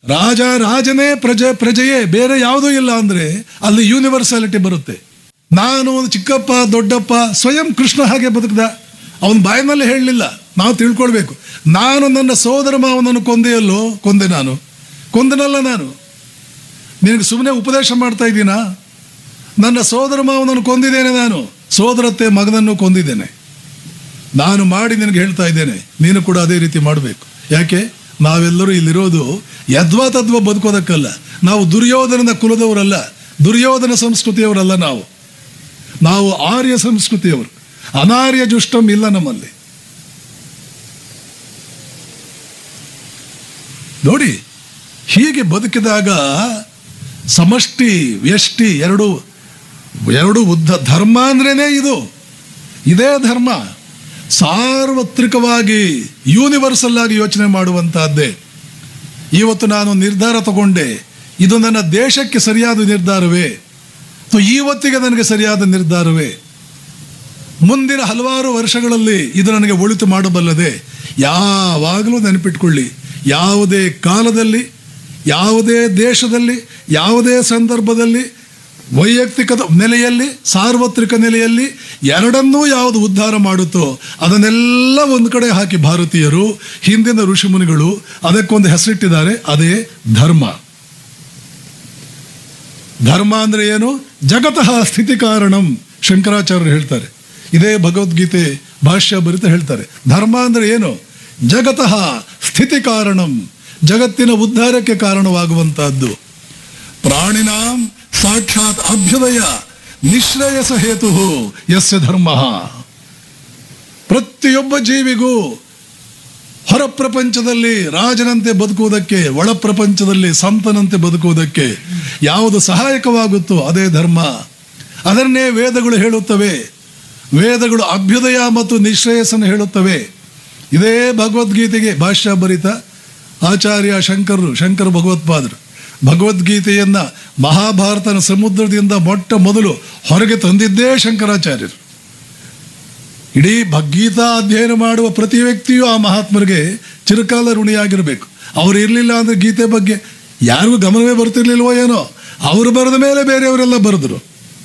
ರಾಜ ರಾಜನೇ ಪ್ರಜೆ ಪ್ರಜೆಯೇ ಬೇರೆ ಯಾವುದೂ ಇಲ್ಲ ಅಂದ್ರೆ ಅಲ್ಲಿ ಯೂನಿವರ್ಸಾಲಿಟಿ ಬರುತ್ತೆ ನಾನು ಒಂದು ಚಿಕ್ಕಪ್ಪ ದೊಡ್ಡಪ್ಪ ಸ್ವಯಂ ಕೃಷ್ಣ ಹಾಗೆ ಬದುಕದ ಅವನ ಬಾಯಿನಲ್ಲಿ ಹೇಳಲಿಲ್ಲ ನಾವು ತಿಳ್ಕೊಳ್ಬೇಕು ನಾನು ನನ್ನ ಸೋದರ ಮಾವನನ್ನು ಕೊಂದೆಯಲ್ಲೋ ಕೊಂದೆ ನಾನು ಕೊಂದನಲ್ಲ ನಾನು ನಿನಗೆ ಸುಮ್ಮನೆ ಉಪದೇಶ ಮಾಡ್ತಾ ಇದ್ದೀನಾ ನನ್ನ ಸೋದರ ಮಾವನನ್ನು ಕೊಂದಿದ್ದೇನೆ ನಾನು ಸೋದರತ್ತೆ ಮಗನನ್ನು ಕೊಂದಿದ್ದೇನೆ ನಾನು ಮಾಡಿ ನಿನಗೆ ಹೇಳ್ತಾ ಇದ್ದೇನೆ ನೀನು ಕೂಡ ಅದೇ ರೀತಿ ಮಾಡಬೇಕು ಯಾಕೆ ನಾವೆಲ್ಲರೂ ಇಲ್ಲಿರೋದು ಯದ್ವಾ ತದ್ವಾ ಬದುಕೋದಕ್ಕಲ್ಲ ನಾವು ದುರ್ಯೋಧನನ ಕುಲದವರಲ್ಲ ದುರ್ಯೋಧನ ಸಂಸ್ಕೃತಿಯವರಲ್ಲ ನಾವು ನಾವು ಆರ್ಯ ಸಂಸ್ಕೃತಿಯವರು ಅನಾರ್ಯ ಜುಷ್ಟಂ ಇಲ್ಲ ನಮ್ಮಲ್ಲಿ ನೋಡಿ ಹೀಗೆ ಬದುಕಿದಾಗ ಸಮಷ್ಟಿ ವ್ಯಷ್ಟಿ ಎರಡು ಎರಡು ಉದ್ದ ಧರ್ಮ ಅಂದ್ರೇನೆ ಇದು ಇದೇ ಧರ್ಮ ಸಾರ್ವತ್ರಿಕವಾಗಿ ಯೂನಿವರ್ಸಲ್ ಆಗಿ ಯೋಚನೆ ಮಾಡುವಂತಹದ್ದೇ ಇವತ್ತು ನಾನು ನಿರ್ಧಾರ ತಗೊಂಡೆ ಇದು ನನ್ನ ದೇಶಕ್ಕೆ ಸರಿಯಾದ ನಿರ್ಧಾರವೇ ಅಥವಾ ಇವತ್ತಿಗೆ ನನಗೆ ಸರಿಯಾದ ನಿರ್ಧಾರವೇ ಮುಂದಿನ ಹಲವಾರು ವರ್ಷಗಳಲ್ಲಿ ಇದು ನನಗೆ ಒಳಿತು ಮಾಡಬಲ್ಲದೆ ಯಾವಾಗಲೂ ನೆನಪಿಟ್ಕೊಳ್ಳಿ ಯಾವುದೇ ಕಾಲದಲ್ಲಿ ಯಾವುದೇ ದೇಶದಲ್ಲಿ ಯಾವುದೇ ಸಂದರ್ಭದಲ್ಲಿ ವೈಯಕ್ತಿಕ ನೆಲೆಯಲ್ಲಿ ಸಾರ್ವತ್ರಿಕ ನೆಲೆಯಲ್ಲಿ ಎರಡನ್ನೂ ಯಾವುದು ಉದ್ಧಾರ ಮಾಡುತ್ತೋ ಅದನ್ನೆಲ್ಲ ಒಂದು ಕಡೆ ಹಾಕಿ ಭಾರತೀಯರು ಹಿಂದಿನ ಋಷಿಮುನಿಗಳು ಅದಕ್ಕೊಂದು ಹೆಸರಿಟ್ಟಿದ್ದಾರೆ ಅದೇ ಧರ್ಮ ಧರ್ಮ ಅಂದ್ರೆ ಏನು ಜಗತಃ ಸ್ಥಿತಿ ಕಾರಣಂ ಶಂಕರಾಚಾರ್ಯರು ಹೇಳ್ತಾರೆ ಇದೇ ಭಗವದ್ಗೀತೆ ಭಾಷ್ಯ ಬರಿತ ಹೇಳ್ತಾರೆ ಧರ್ಮ ಅಂದ್ರೆ ಏನು ಜಗತಃ ಸ್ಥಿತಿ ಕಾರಣಂ ಜಗತ್ತಿನ ಉದ್ಧಾರಕ್ಕೆ ಕಾರಣವಾಗುವಂತಹದ್ದು ಪ್ರಾಣಿನಾಂ ಸಾಕ್ಷಾತ್ ಅಭ್ಯುದಯ ನಿಶ್ರೇಯಸ ಹೇತು ಯಸ್ಯ ಧರ್ಮ ಪ್ರತಿಯೊಬ್ಬ ಜೀವಿಗೂ ಹೊರ ಪ್ರಪಂಚದಲ್ಲಿ ರಾಜನಂತೆ ಬದುಕುವುದಕ್ಕೆ ಒಳ ಪ್ರಪಂಚದಲ್ಲಿ ಸಂತನಂತೆ ಬದುಕುವುದಕ್ಕೆ ಯಾವುದು ಸಹಾಯಕವಾಗುತ್ತೋ ಅದೇ ಧರ್ಮ ಅದನ್ನೇ ವೇದಗಳು ಹೇಳುತ್ತವೆ ವೇದಗಳು ಅಭ್ಯುದಯ ಮತ್ತು ನಿಶ್ರೇಯಸನ ಹೇಳುತ್ತವೆ ಇದೇ ಭಗವದ್ಗೀತೆಗೆ ಭಾಷ್ಯ ಬರಿತ ಆಚಾರ್ಯ ಶಂಕರರು ಶಂಕರ ಭಗವತ್ಪಾದರು ಭಗವದ್ಗೀತೆಯನ್ನ ಮಹಾಭಾರತನ ಸಮುದ್ರದಿಂದ ಮೊಟ್ಟ ಮೊದಲು ಹೊರಗೆ ತಂದಿದ್ದೇ ಶಂಕರಾಚಾರ್ಯರು ಇಡೀ ಭಗೀತಾ ಅಧ್ಯಯನ ಮಾಡುವ ಪ್ರತಿ ವ್ಯಕ್ತಿಯೂ ಆ ಮಹಾತ್ಮರಿಗೆ ಚಿರಕಾಲ ಋಣಿಯಾಗಿರಬೇಕು ಅವ್ರು ಇರಲಿಲ್ಲ ಅಂದ್ರೆ ಗೀತೆ ಬಗ್ಗೆ ಯಾರಿಗೂ ಗಮನವೇ ಬರ್ತಿರ್ಲಿಲ್ವೋ ಏನೋ ಅವರು ಬರೆದ ಮೇಲೆ ಬೇರೆಯವರೆಲ್ಲ ಬರೆದರು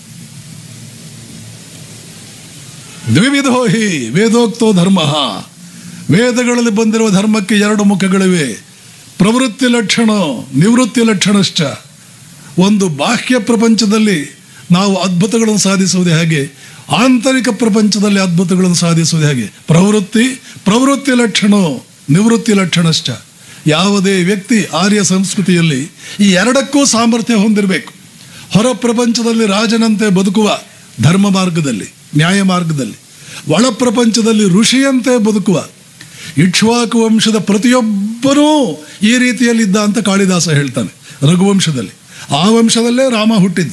ದ್ವಿವಿಧೋ ಹಿ ವೇದೋಕ್ತೋ ಧರ್ಮ ವೇದಗಳಲ್ಲಿ ಬಂದಿರುವ ಧರ್ಮಕ್ಕೆ ಎರಡು ಮುಖಗಳಿವೆ ಪ್ರವೃತ್ತಿ ಲಕ್ಷಣ ನಿವೃತ್ತಿ ಲಕ್ಷಣಶ್ಚ ಒಂದು ಬಾಹ್ಯ ಪ್ರಪಂಚದಲ್ಲಿ ನಾವು ಅದ್ಭುತಗಳನ್ನು ಸಾಧಿಸುವುದು ಹೇಗೆ ಆಂತರಿಕ ಪ್ರಪಂಚದಲ್ಲಿ ಅದ್ಭುತಗಳನ್ನು ಸಾಧಿಸುವುದು ಹೇಗೆ ಪ್ರವೃತ್ತಿ ಪ್ರವೃತ್ತಿ ಲಕ್ಷಣ ನಿವೃತ್ತಿ ಲಕ್ಷಣಶ್ಚ ಯಾವುದೇ ವ್ಯಕ್ತಿ ಆರ್ಯ ಸಂಸ್ಕೃತಿಯಲ್ಲಿ ಈ ಎರಡಕ್ಕೂ ಸಾಮರ್ಥ್ಯ ಹೊಂದಿರಬೇಕು ಹೊರ ಪ್ರಪಂಚದಲ್ಲಿ ರಾಜನಂತೆ ಬದುಕುವ ಧರ್ಮ ಮಾರ್ಗದಲ್ಲಿ ನ್ಯಾಯ ಮಾರ್ಗದಲ್ಲಿ ಒಳ ಪ್ರಪಂಚದಲ್ಲಿ ಋಷಿಯಂತೆ ಬದುಕುವ ಇಕ್ಷ್ವಾಕು ವಂಶದ ಪ್ರತಿಯೊಬ್ಬನೂ ಈ ರೀತಿಯಲ್ಲಿದ್ದ ಅಂತ ಕಾಳಿದಾಸ ಹೇಳ್ತಾನೆ ರಘುವಂಶದಲ್ಲಿ ಆ ವಂಶದಲ್ಲೇ ರಾಮ ಹುಟ್ಟಿದ್ದು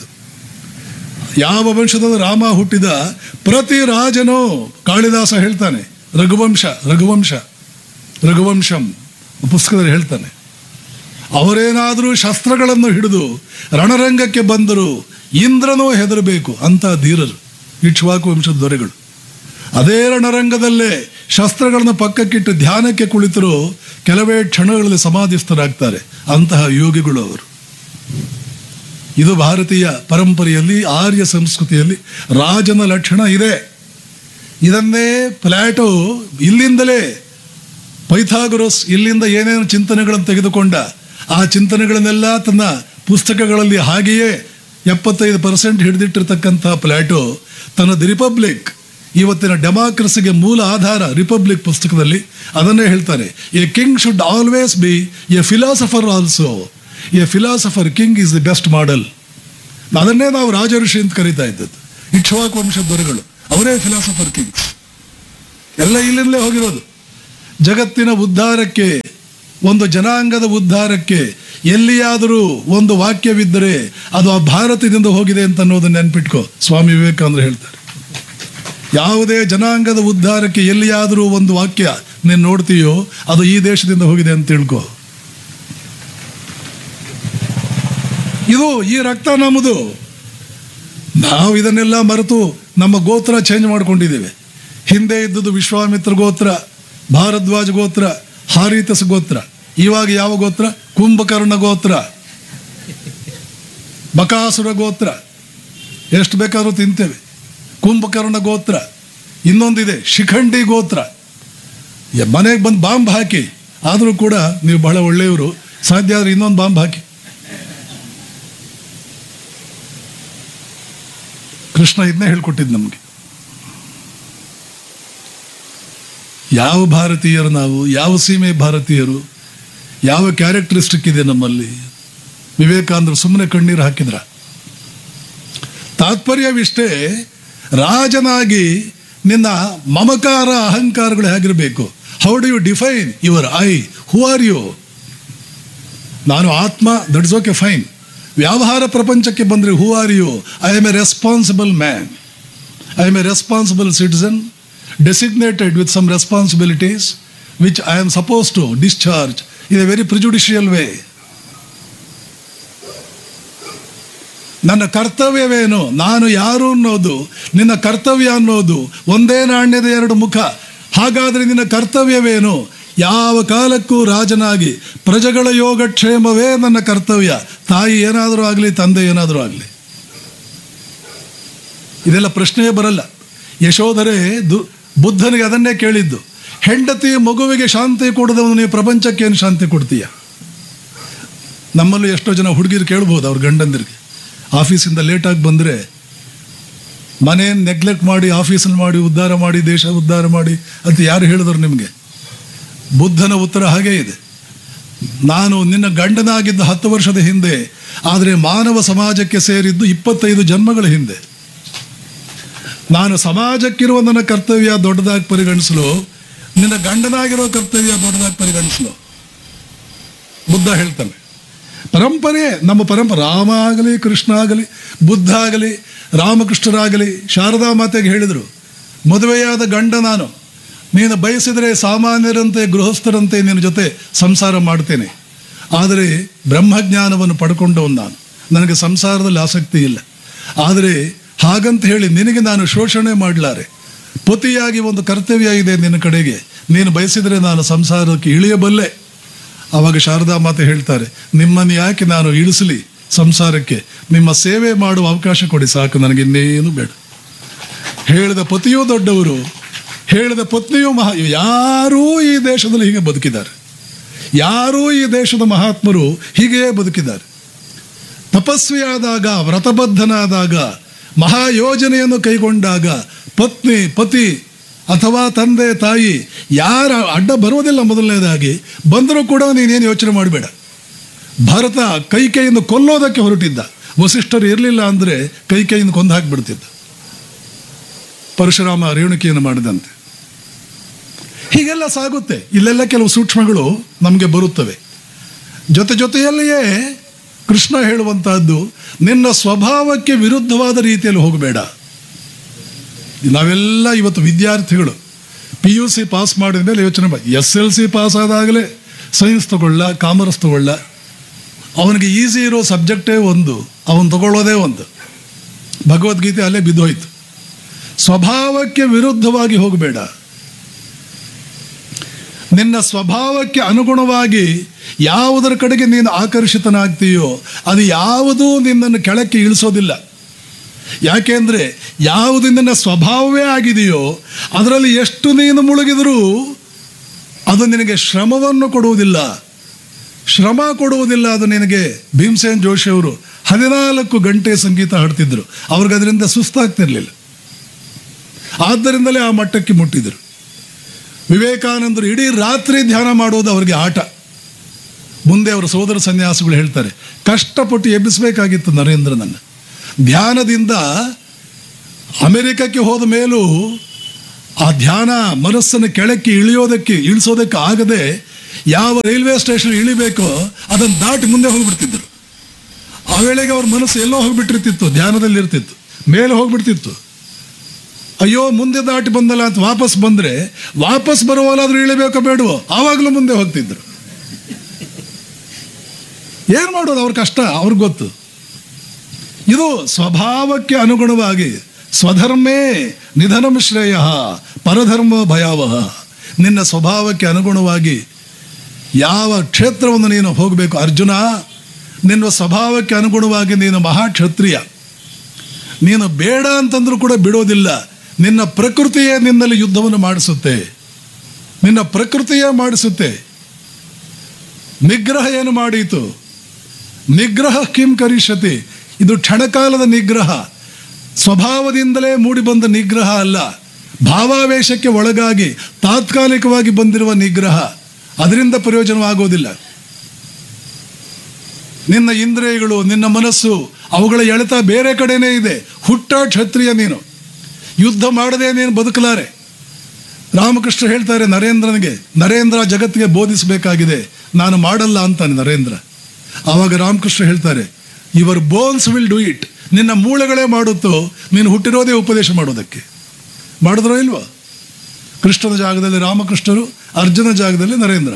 ಯಾವ ವಂಶದಲ್ಲಿ ರಾಮ ಹುಟ್ಟಿದ ಪ್ರತಿ ರಾಜನೂ ಕಾಳಿದಾಸ ಹೇಳ್ತಾನೆ ರಘುವಂಶ ರಘುವಂಶ ರಘುವಂಶಂ ಪುಸ್ತಕದಲ್ಲಿ ಹೇಳ್ತಾನೆ ಅವರೇನಾದರೂ ಶಸ್ತ್ರಗಳನ್ನು ಹಿಡಿದು ರಣರಂಗಕ್ಕೆ ಬಂದರು ಇಂದ್ರನೂ ಹೆದರಬೇಕು ಅಂತ ಧೀರರು ಇಕ್ಷ್ವಾಕು ವಂಶದ ದೊರೆಗಳು ಅದೇ ರಣರಂಗದಲ್ಲೇ ಶಸ್ತ್ರಗಳನ್ನು ಪಕ್ಕಕ್ಕಿಟ್ಟು ಧ್ಯಾನಕ್ಕೆ ಕುಳಿತರು ಕೆಲವೇ ಕ್ಷಣಗಳಲ್ಲಿ ಸಮಾಧಿಸ್ಥರಾಗ್ತಾರೆ ಅಂತಹ ಯೋಗಿಗಳು ಅವರು ಇದು ಭಾರತೀಯ ಪರಂಪರೆಯಲ್ಲಿ ಆರ್ಯ ಸಂಸ್ಕೃತಿಯಲ್ಲಿ ರಾಜನ ಲಕ್ಷಣ ಇದೆ ಇದನ್ನೇ ಪ್ಲಾಟೋ ಇಲ್ಲಿಂದಲೇ ಪೈಥಾಗರೋಸ್ ಇಲ್ಲಿಂದ ಏನೇನು ಚಿಂತನೆಗಳನ್ನು ತೆಗೆದುಕೊಂಡ ಆ ಚಿಂತನೆಗಳನ್ನೆಲ್ಲ ತನ್ನ ಪುಸ್ತಕಗಳಲ್ಲಿ ಹಾಗೆಯೇ ಎಪ್ಪತ್ತೈದು ಪರ್ಸೆಂಟ್ ಹಿಡಿದಿಟ್ಟಿರ್ತಕ್ಕಂಥ ಪ್ಲಾಟೋ ತನ್ನ ದಿ ರಿಪಬ್ಲಿಕ್ ಇವತ್ತಿನ ಡೆಮಾಕ್ರಸಿಗೆ ಮೂಲ ಆಧಾರ ರಿಪಬ್ಲಿಕ್ ಪುಸ್ತಕದಲ್ಲಿ ಅದನ್ನೇ ಹೇಳ್ತಾರೆ a king should always be a philosopher also a philosopher king is the best model ಅದನ್ನೇ ನಾವು ರಾಜಋಷಿ ಅಂತ ಕರೀತಾ ಇದ್ದದ್ದು ಇಕ್ಷ್ವಾಕ್ ವಂಶದ ದೊರೆಗಳು ಅವರೇ ಫಿಲಾಸಫರ್ ಕಿಂಗ್ಸ್ ಎಲ್ಲ ಇಲ್ಲಿಂದಲೇ ಹೋಗಿರೋದು ಜಗತ್ತಿನ ಉದ್ಧಾರಕ್ಕೆ ಒಂದು ಜನಾಂಗದ ಉದ್ಧಾರಕ್ಕೆ ಎಲ್ಲಿಯಾದರೂ ಒಂದು ವಾಕ್ಯವಿದ್ದರೆ ಅದು ಆ ಭಾರತದಿಂದ ಹೋಗಿದೆ ಅಂತ ಅನ್ನೋದನ್ನ ನೆನ್ಪಿಟ್ಕೋ ಸ್ವಾಮಿ ವಿವೇಕಾನಂದರು ಹೇಳ್ತಾರೆ ಯಾವುದೇ ಜನಾಂಗದ ಉದ್ಧಾರಕ್ಕೆ ಎಲ್ಲಿಯಾದರೂ ಒಂದು ವಾಕ್ಯ ನೀನು ನೋಡ್ತೀಯೋ ಅದು ಈ ದೇಶದಿಂದ ಹೋಗಿದೆ ಅಂತ ತಿಳ್ಕೊ ಇದು ಈ ರಕ್ತ ನಮ್ಮದು ನಾವು ಇದನ್ನೆಲ್ಲ ಮರೆತು ನಮ್ಮ ಗೋತ್ರ ಚೇಂಜ್ ಮಾಡ್ಕೊಂಡಿದ್ದೇವೆ ಹಿಂದೆ ಇದ್ದದ್ದು ವಿಶ್ವಾಮಿತ್ರ ಗೋತ್ರ ಭಾರದ್ವಾಜ ಗೋತ್ರ ಹಾರಿತಸ್ ಗೋತ್ರ ಇವಾಗ ಯಾವ ಗೋತ್ರ ಕುಂಭಕರ್ಣ ಗೋತ್ರ ಬಕಾಸುರ ಗೋತ್ರ ಎಷ್ಟು ಬೇಕಾದ್ರೂ ತಿಂತೇವೆ ಕುಂಭಕರ್ಣ ಗೋತ್ರ ಇನ್ನೊಂದಿದೆ ಶಿಖಂಡಿ ಗೋತ್ರ ಯ- ಮನೆಗೆ ಬಂದು ಬಾಂಬ್ ಹಾಕಿ ಆದರೂ ಕೂಡ ನೀವು ಬಹಳ ಒಳ್ಳೆಯವರು ಸಾಧ್ಯ ಆದರೆ ಇನ್ನೊಂದು ಬಾಂಬ್ ಹಾಕಿ ಕೃಷ್ಣ ಇದನ್ನೇ ಹೇಳ್ಕೊಟ್ಟಿದ್ದು ನಮಗೆ ಯಾವ ಭಾರತೀಯರು ನಾವು ಯಾವ ಸೀಮೆ ಭಾರತೀಯರು ಯಾವ ಕ್ಯಾರೆಕ್ಟರಿಸ್ಟಿಕ್ ಇದೆ ನಮ್ಮಲ್ಲಿ ವಿವೇಕಾನಂದರು ಸುಮ್ಮನೆ ಕಣ್ಣೀರು ಹಾಕಿದ್ರ ತಾತ್ಪರ್ಯವಿಷ್ಟೇ ರಾಜನಾಗಿ ನಿನ್ನ ಮಮಕಾರ ಅಹಂಕಾರಗಳು ಹೇಗಿರಬೇಕು how do you define your I who are you ನಾನು ಆತ್ಮ ದಟ್ಸ್ ಓಕೆ ಫೈನ್ ವ್ಯವಹಾರ ಪ್ರಪಂಚಕ್ಕೆ ಬಂದರೆ who are you I am a responsible man I am a responsible citizen designated with some responsibilities which I am suppose to discharge in a very prejudicial way ನನ್ನ ಕರ್ತವ್ಯವೇನು ನಾನು ಯಾರು ಅನ್ನೋದು ನಿನ್ನ ಕರ್ತವ್ಯ ಅನ್ನೋದು ಒಂದೇ ನಾಣ್ಯದ ಎರಡು ಮುಖ ಹಾಗಾದರೆ ನಿನ್ನ ಕರ್ತವ್ಯವೇನು ಯಾವ ಕಾಲಕ್ಕೂ ರಾಜನಾಗಿ ಪ್ರಜೆಗಳ ಯೋಗಕ್ಷೇಮವೇ ನನ್ನ ಕರ್ತವ್ಯ ತಾಯಿ ಏನಾದರೂ ಆಗಲಿ ತಂದೆ ಏನಾದರೂ ಆಗಲಿ ಇದೆಲ್ಲ ಪ್ರಶ್ನೆಯೇ ಬರಲ್ಲ ಯಶೋಧರೆ ದು ಬುದ್ಧನಿಗೆ ಅದನ್ನೇ ಕೇಳಿದ್ದು ಹೆಂಡತಿ ಮಗುವಿಗೆ ಶಾಂತಿ ಕೊಡದವನು ನೀವು ಪ್ರಪಂಚಕ್ಕೆ ಏನು ಶಾಂತಿ ಕೊಡ್ತೀಯ ನಮ್ಮಲ್ಲೂ ಎಷ್ಟೋ ಜನ ಹುಡುಗಿರು ಕೇಳ್ಬೋದು ಅವ್ರ ಗಂಡಂದಿರಿಗೆ ಆಫೀಸಿಂದ ಲೇಟಾಗಿ ಬಂದರೆ ಮನೆಯನ್ನು ನೆಗ್ಲೆಕ್ಟ್ ಮಾಡಿ ಆಫೀಸಲ್ಲಿ ಮಾಡಿ ಉದ್ಧಾರ ಮಾಡಿ ದೇಶ ಉದ್ಧಾರ ಮಾಡಿ ಅಂತ ಯಾರು ಹೇಳಿದ್ರು ನಿಮಗೆ ಬುದ್ಧನ ಉತ್ತರ ಹಾಗೇ ಇದೆ ನಾನು ನಿನ್ನ ಗಂಡನಾಗಿದ್ದ ಹತ್ತು ವರ್ಷದ ಹಿಂದೆ ಆದರೆ ಮಾನವ ಸಮಾಜಕ್ಕೆ ಸೇರಿದ್ದು ಇಪ್ಪತ್ತೈದು ಜನ್ಮಗಳ ಹಿಂದೆ ನಾನು ಸಮಾಜಕ್ಕಿರುವ ನನ್ನ ಕರ್ತವ್ಯ ದೊಡ್ಡದಾಗಿ ಪರಿಗಣಿಸಲು ನಿನ್ನ ಗಂಡನಾಗಿರೋ ಕರ್ತವ್ಯ ದೊಡ್ಡದಾಗಿ ಪರಿಗಣಿಸಲು ಬುದ್ಧ ಹೇಳ್ತಾನೆ ಪರಂಪರೆ ನಮ್ಮ ಪರಂಪರೆ ರಾಮ ಆಗಲಿ ಕೃಷ್ಣ ಆಗಲಿ ಬುದ್ಧ ಆಗಲಿ ರಾಮಕೃಷ್ಣರಾಗಲಿ ಶಾರದಾ ಮಾತೆಗೆ ಹೇಳಿದರು ಮದುವೆಯಾದ ಗಂಡ ನಾನು ನೀನು ಬಯಸಿದರೆ ಸಾಮಾನ್ಯರಂತೆ ಗೃಹಸ್ಥರಂತೆ ನಿನ್ನ ಜೊತೆ ಸಂಸಾರ ಮಾಡ್ತೇನೆ ಆದರೆ ಬ್ರಹ್ಮಜ್ಞಾನವನ್ನು ಪಡ್ಕೊಂಡವನು ನಾನು ನನಗೆ ಸಂಸಾರದಲ್ಲಿ ಆಸಕ್ತಿ ಇಲ್ಲ ಆದರೆ ಹಾಗಂತ ಹೇಳಿ ನಿನಗೆ ನಾನು ಶೋಷಣೆ ಮಾಡಲಾರೆ ಪತಿಯಾಗಿ ಒಂದು ಕರ್ತವ್ಯ ಇದೆ ನಿನ್ನ ಕಡೆಗೆ ನೀನು ಬಯಸಿದರೆ ನಾನು ಸಂಸಾರಕ್ಕೆ ಇಳಿಯಬಲ್ಲೆ ಆವಾಗ ಶಾರದಾ ಮಾತೆ ಹೇಳ್ತಾರೆ ನಿಮ್ಮನ್ನು ಯಾಕೆ ನಾನು ಇಳಿಸಲಿ ಸಂಸಾರಕ್ಕೆ ನಿಮ್ಮ ಸೇವೆ ಮಾಡುವ ಅವಕಾಶ ಕೊಡಿ ಸಾಕು ನನಗೆ ಇನ್ನೇನು ಬೇಡ ಹೇಳಿದ ಪತಿಯೂ ದೊಡ್ಡವರು ಹೇಳಿದ ಪತ್ನಿಯೂ ಮಹಾ ಯಾರೂ ಈ ದೇಶದಲ್ಲಿ ಹೀಗೆ ಬದುಕಿದ್ದಾರೆ ಯಾರೂ ಈ ದೇಶದ ಮಹಾತ್ಮರು ಹೀಗೆಯೇ ಬದುಕಿದ್ದಾರೆ ತಪಸ್ವಿಯಾದಾಗ ವ್ರತಬದ್ಧನಾದಾಗ ಮಹಾಯೋಜನೆಯನ್ನು ಕೈಗೊಂಡಾಗ ಪತ್ನಿ ಪತಿ ಅಥವಾ ತಂದೆ ತಾಯಿ ಯಾರ ಅಡ್ಡ ಬರುವುದಿಲ್ಲ ಮೊದಲನೇದಾಗಿ ಬಂದರೂ ಕೂಡ ನೀನೇನು ಯೋಚನೆ ಮಾಡಬೇಡ ಭರತ ಕೈಕೈಯನ್ನು ಕೊಲ್ಲೋದಕ್ಕೆ ಹೊರಟಿದ್ದ ವಸಿಷ್ಠರು ಇರಲಿಲ್ಲ ಅಂದರೆ ಕೈಕೈಯನ್ನು ಕೊಂದು ಹಾಕಿಬಿಡ್ತಿದ್ದ ಪರಶುರಾಮ ರೇಣುಕೆಯನ್ನು ಮಾಡಿದಂತೆ ಹೀಗೆಲ್ಲ ಸಾಗುತ್ತೆ ಇಲ್ಲೆಲ್ಲ ಕೆಲವು ಸೂಕ್ಷ್ಮಗಳು ನಮಗೆ ಬರುತ್ತವೆ ಜೊತೆ ಜೊತೆಯಲ್ಲಿಯೇ ಕೃಷ್ಣ ಹೇಳುವಂತಹದ್ದು ನಿನ್ನ ಸ್ವಭಾವಕ್ಕೆ ವಿರುದ್ಧವಾದ ರೀತಿಯಲ್ಲಿ ಹೋಗಬೇಡ ನಾವೆಲ್ಲ ಇವತ್ತು ವಿದ್ಯಾರ್ಥಿಗಳು ಪಿ ಯು ಸಿ ಪಾಸ್ ಮಾಡಿದ ಮೇಲೆ ಯೋಚನೆ ಮಾಡಿ ಎಸ್ ಎಲ್ ಸಿ ಪಾಸ್ ಆದಾಗಲೇ ಸೈನ್ಸ್ ತಗೊಳ್ಳ ಕಾಮರ್ಸ್ ತಗೊಳ್ಳ ಅವನಿಗೆ ಈಸಿ ಇರೋ ಸಬ್ಜೆಕ್ಟೇ ಒಂದು ಅವನು ತಗೊಳ್ಳೋದೇ ಒಂದು ಭಗವದ್ಗೀತೆ ಅಲ್ಲೇ ಬಿದ್ದೋಯ್ತು ಸ್ವಭಾವಕ್ಕೆ ವಿರುದ್ಧವಾಗಿ ಹೋಗಬೇಡ ನಿನ್ನ ಸ್ವಭಾವಕ್ಕೆ ಅನುಗುಣವಾಗಿ ಯಾವುದರ ಕಡೆಗೆ ನೀನು ಆಕರ್ಷಿತನಾಗ್ತೀಯೋ ಅದು ಯಾವುದೂ ನಿನ್ನನ್ನು ಕೆಳಕ್ಕೆ ಇಳಿಸೋದಿಲ್ಲ ಯಾಕೆಂದರೆ ಯಾವುದು ನಿನ್ನ ಸ್ವಭಾವವೇ ಆಗಿದೆಯೋ ಅದರಲ್ಲಿ ಎಷ್ಟು ನೀನು ಮುಳುಗಿದರೂ ಅದು ನಿನಗೆ ಶ್ರಮವನ್ನು ಕೊಡುವುದಿಲ್ಲ ಶ್ರಮ ಕೊಡುವುದಿಲ್ಲ ಅದು ನಿನಗೆ ಭೀಮಸೇನ್ ಜೋಶಿ ಅವರು ಹದಿನಾಲ್ಕು ಗಂಟೆ ಸಂಗೀತ ಹಾಡ್ತಿದ್ರು ಅವ್ರಿಗೆ ಅದರಿಂದ ಸುಸ್ತಾಗ್ತಿರ್ಲಿಲ್ಲ ಆದ್ದರಿಂದಲೇ ಆ ಮಟ್ಟಕ್ಕೆ ಮುಟ್ಟಿದರು ವಿವೇಕಾನಂದರು ಇಡೀ ರಾತ್ರಿ ಧ್ಯಾನ ಮಾಡೋದು ಅವರಿಗೆ ಆಟ ಮುಂದೆ ಅವರ ಸೋದರ ಸನ್ಯಾಸಿಗಳು ಹೇಳ್ತಾರೆ ಕಷ್ಟಪಟ್ಟು ಎಬ್ಬಿಸಬೇಕಾಗಿತ್ತು ನರೇಂದ್ರನನ್ನು ಧ್ಯಾನದಿಂದ ಅಮೆರಿಕಕ್ಕೆ ಹೋದ ಮೇಲೂ ಆ ಧ್ಯಾನ ಮನಸ್ಸನ್ನು ಕೆಳಕ್ಕೆ ಇಳಿಯೋದಕ್ಕೆ ಇಳಿಸೋದಕ್ಕೆ ಆಗದೆ ಯಾವ ರೈಲ್ವೆ ಸ್ಟೇಷನ್ ಇಳಿಬೇಕೋ ಅದನ್ನು ದಾಟಿ ಮುಂದೆ ಹೋಗ್ಬಿಡ್ತಿದ್ರು ಆ ವೇಳೆಗೆ ಅವ್ರ ಮನಸ್ಸು ಎಲ್ಲೋ ಹೋಗ್ಬಿಟ್ಟಿರ್ತಿತ್ತು ಧ್ಯಾನದಲ್ಲಿ ಇರ್ತಿತ್ತು ಮೇಲೆ ಹೋಗ್ಬಿಡ್ತಿತ್ತು ಅಯ್ಯೋ ಮುಂದೆ ದಾಟಿ ಬಂದಲ್ಲ ಅಂತ ವಾಪಸ್ ಬಂದರೆ ವಾಪಸ್ ಬರುವಲ್ಲಾದ್ರೂ ಇಳಿಬೇಕೋ ಬೇಡವೋ ಆವಾಗಲೂ ಮುಂದೆ ಹೋಗ್ತಿದ್ರು ಏನು ಮಾಡೋದು ಅವ್ರ ಕಷ್ಟ ಅವ್ರಿಗೆ ಗೊತ್ತು ಇದು ಸ್ವಭಾವಕ್ಕೆ ಅನುಗುಣವಾಗಿ ಸ್ವಧರ್ಮೇ ನಿಧನಂ ಶ್ರೇಯ ಪರಧರ್ಮ ಭಯಾವಹ ನಿನ್ನ ಸ್ವಭಾವಕ್ಕೆ ಅನುಗುಣವಾಗಿ ಯಾವ ಕ್ಷೇತ್ರವನ್ನು ನೀನು ಹೋಗಬೇಕು ಅರ್ಜುನ ನಿನ್ನ ಸ್ವಭಾವಕ್ಕೆ ಅನುಗುಣವಾಗಿ ನೀನು ಮಹಾಕ್ಷತ್ರಿಯ ನೀನು ಬೇಡ ಅಂತಂದ್ರೂ ಕೂಡ ಬಿಡೋದಿಲ್ಲ ನಿನ್ನ ಪ್ರಕೃತಿಯೇ ನಿನ್ನಲ್ಲಿ ಯುದ್ಧವನ್ನು ಮಾಡಿಸುತ್ತೆ ನಿನ್ನ ಪ್ರಕೃತಿಯೇ ಮಾಡಿಸುತ್ತೆ ನಿಗ್ರಹ ಏನು ಮಾಡೀತು ನಿಗ್ರಹ ಕಿಂ ಕರಿಷ್ಯತಿ ಇದು ಕ್ಷಣಕಾಲದ ನಿಗ್ರಹ ಸ್ವಭಾವದಿಂದಲೇ ಮೂಡಿಬಂದ ನಿಗ್ರಹ ಅಲ್ಲ ಭಾವಾವೇಶಕ್ಕೆ ಒಳಗಾಗಿ ತಾತ್ಕಾಲಿಕವಾಗಿ ಬಂದಿರುವ ನಿಗ್ರಹ ಅದರಿಂದ ಪ್ರಯೋಜನವಾಗೋದಿಲ್ಲ ನಿನ್ನ ಇಂದ್ರಿಯಗಳು ನಿನ್ನ ಮನಸ್ಸು ಅವುಗಳ ಎಳೆತ ಬೇರೆ ಕಡೆನೇ ಇದೆ ಹುಟ್ಟ ಕ್ಷತ್ರಿಯ ನೀನು ಯುದ್ಧ ಮಾಡದೆ ನೀನು ಬದುಕಲಾರೆ ರಾಮಕೃಷ್ಣ ಹೇಳ್ತಾರೆ ನರೇಂದ್ರನಿಗೆ ನರೇಂದ್ರ ಜಗತ್ತಿಗೆ ಬೋಧಿಸಬೇಕಾಗಿದೆ ನಾನು ಮಾಡಲ್ಲ ಅಂತಾನೆ ನರೇಂದ್ರ ಆವಾಗ ರಾಮಕೃಷ್ಣ ಹೇಳ್ತಾರೆ your bones will do it ನಿನ್ನ ಮೂಳೆಗಳೇ ಮಾಡುತ್ತೋ ನೀನು ಹುಟ್ಟಿರೋದೇ ಉಪದೇಶ ಮಾಡೋದಕ್ಕೆ ಮಾಡಿದ್ರೋ ಇಲ್ವಾ ಕೃಷ್ಣನ ಜಾಗದಲ್ಲಿ ರಾಮಕೃಷ್ಣರು ಅರ್ಜುನ ಜಾಗದಲ್ಲಿ ನರೇಂದ್ರ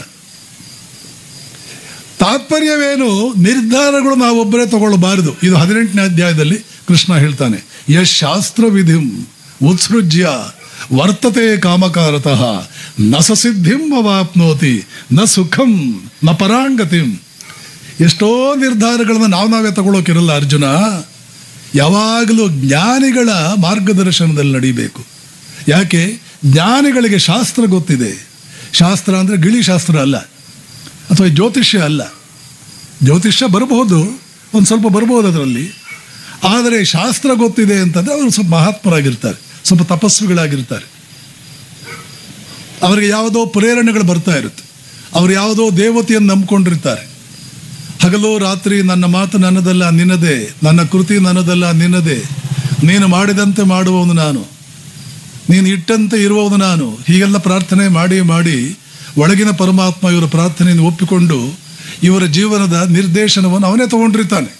ತಾತ್ಪರ್ಯವೇನು ನಿರ್ಧಾರಗಳು ನಾವೊಬ್ಬರೇ ತಗೊಳ್ಳಬಾರದು ಇದು ಹದಿನೆಂಟನೇ ಅಧ್ಯಾಯದಲ್ಲಿ ಕೃಷ್ಣ ಹೇಳ್ತಾನೆ ಯಶ್ ಶಾಸ್ತ್ರ ವಿಧಿಂ ಉತ್ಸೃಜ್ಯ ವರ್ತತೆ ಕಾಮಕಾರತಃ ನ ಸಸಿದ್ಧಿಂ ಅವಾಪ್ನೋತಿ ನ ಸುಖಂ ನ ಪರಾಂಗತಿಂ ಎಷ್ಟೋ ನಿರ್ಧಾರಗಳನ್ನು ನಾವು ನಾವೇ ತಗೊಳ್ಳೋಕಿರಲ್ಲ ಅರ್ಜುನ ಯಾವಾಗಲೂ ಜ್ಞಾನಿಗಳ ಮಾರ್ಗದರ್ಶನದಲ್ಲಿ ನಡಿಬೇಕು ಯಾಕೆ ಜ್ಞಾನಿಗಳಿಗೆ ಶಾಸ್ತ್ರ ಗೊತ್ತಿದೆ ಶಾಸ್ತ್ರ ಅಂದರೆ ಗಿಳಿಶಾಸ್ತ್ರ ಅಲ್ಲ ಅಥವಾ ಜ್ಯೋತಿಷ್ಯ ಅಲ್ಲ ಜ್ಯೋತಿಷ್ಯ ಬರಬಹುದು ಒಂದು ಸ್ವಲ್ಪ ಬರಬಹುದು ಅದರಲ್ಲಿ ಆದರೆ ಶಾಸ್ತ್ರ ಗೊತ್ತಿದೆ ಅಂತಂದರೆ ಅವರು ಸ್ವಲ್ಪ ಮಹಾತ್ಮರಾಗಿರ್ತಾರೆ ಸ್ವಲ್ಪ ತಪಸ್ವಿಗಳಾಗಿರ್ತಾರೆ ಅವರಿಗೆ ಯಾವುದೋ ಪ್ರೇರಣೆಗಳು ಬರ್ತಾ ಇರುತ್ತೆ ಅವರು ಯಾವುದೋ ದೇವತೆಯನ್ನು ನಂಬ್ಕೊಂಡಿರ್ತಾರೆ ಹಗಲು ರಾತ್ರಿ ನನ್ನ ಮಾತು ನನ್ನದಲ್ಲ ನಿನ್ನದೇ ನನ್ನ ಕೃತಿ ನನ್ನದಲ್ಲ ನಿನ್ನದೇ ನೀನು ಮಾಡಿದಂತೆ ಮಾಡುವವನು ನಾನು ನೀನು ಇಟ್ಟಂತೆ ಇರುವವನು ನಾನು ಹೀಗೆಲ್ಲ ಪ್ರಾರ್ಥನೆ ಮಾಡಿ ಮಾಡಿ ಒಳಗಿನ ಪರಮಾತ್ಮ ಇವರ ಪ್ರಾರ್ಥನೆಯನ್ನು ಒಪ್ಪಿಕೊಂಡು ಇವರ ಜೀವನದ ನಿರ್ದೇಶನವನ್ನು ಅವನೇ ತಗೊಂಡಿರ್ತಾನೆ